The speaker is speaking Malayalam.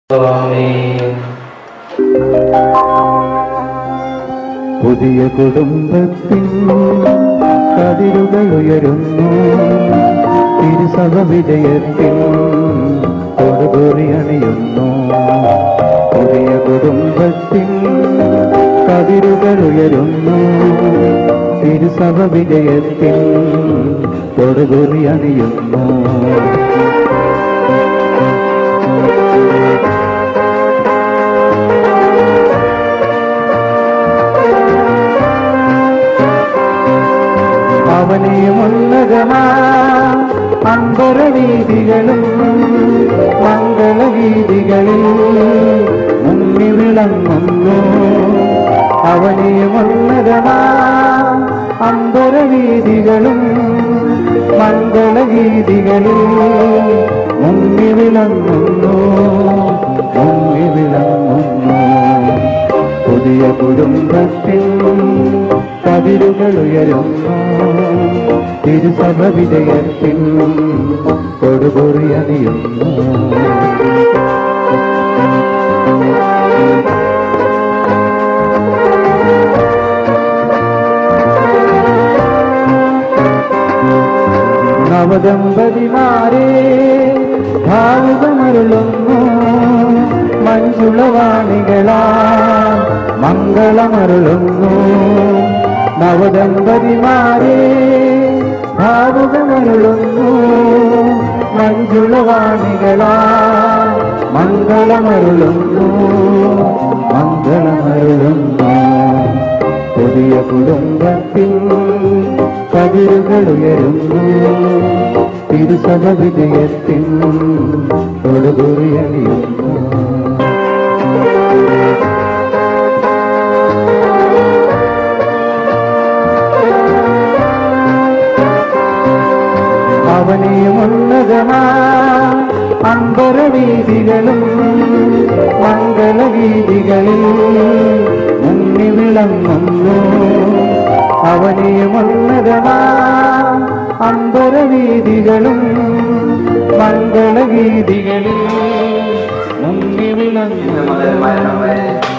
ആമേൻ പുതിയ കുടുംബത്തിൻ കതിരുകൾ ഉയരുന്നു തിരുസഭ വിജയത്തിൻ കൊടുകുറി അണിയുന്നു പുതിയ കുടുംബത്തിൻ കതിരുകൾ ഉയരുന്നു തിരുസഭ വിജയത്തിൻ കൊടുകുറി അണിയുന്നു അവനെയും ഉന്നതമാ അമ്പരവീതികളും മംഗളവീതികളിൽ മുങ്ങി വിളങ്ങുന്നു അവനെയും ഉന്നതമാ അമ്പരവീതികളും മംഗളവീതികളിൽ മുങ്ങി വിളങ്ങുന്നു മുങ്ങി വിളങ്ങുന്നു പുതിയ കുടുംബത്തിൽ കതിരുകൾ ഉയരുന്നു തിരുസഭ വിജയത്തിൽ കൊടുകുറി അണിയുന്നു നവദമ്പതിമാരെ ഭാവുകമരുളുന്നു മഞ്ജുളവാണികളാ മംഗളമരുളുന്നു നവദമ്പതിമാരെ ഭാവുകമരുളുന്നു മഞ്ജുളവാണികളാ മംഗളമരുളുന്നു മംഗളമരുളുന്നു പുതിയ കുടുംബത്തിൽ കതിരുകൾ ഉയരുന്നു തിരുസഭ വിജയത്തിൽ തൊടുകുറിയണിയുന്നു അവനെയും ഉന്നതമാ അമ്പരവീതികളും മംഗളവീതികളിൽ മുങ്ങി വിളങ്ങുന്നു അവനെയും ഉന്നതമാ അമ്പരവീതികളും മംഗളവീതികളിൽ മുങ്ങി ഇന്ന് മുതൽ മരണം വിളങ്ങുന്നു വരെ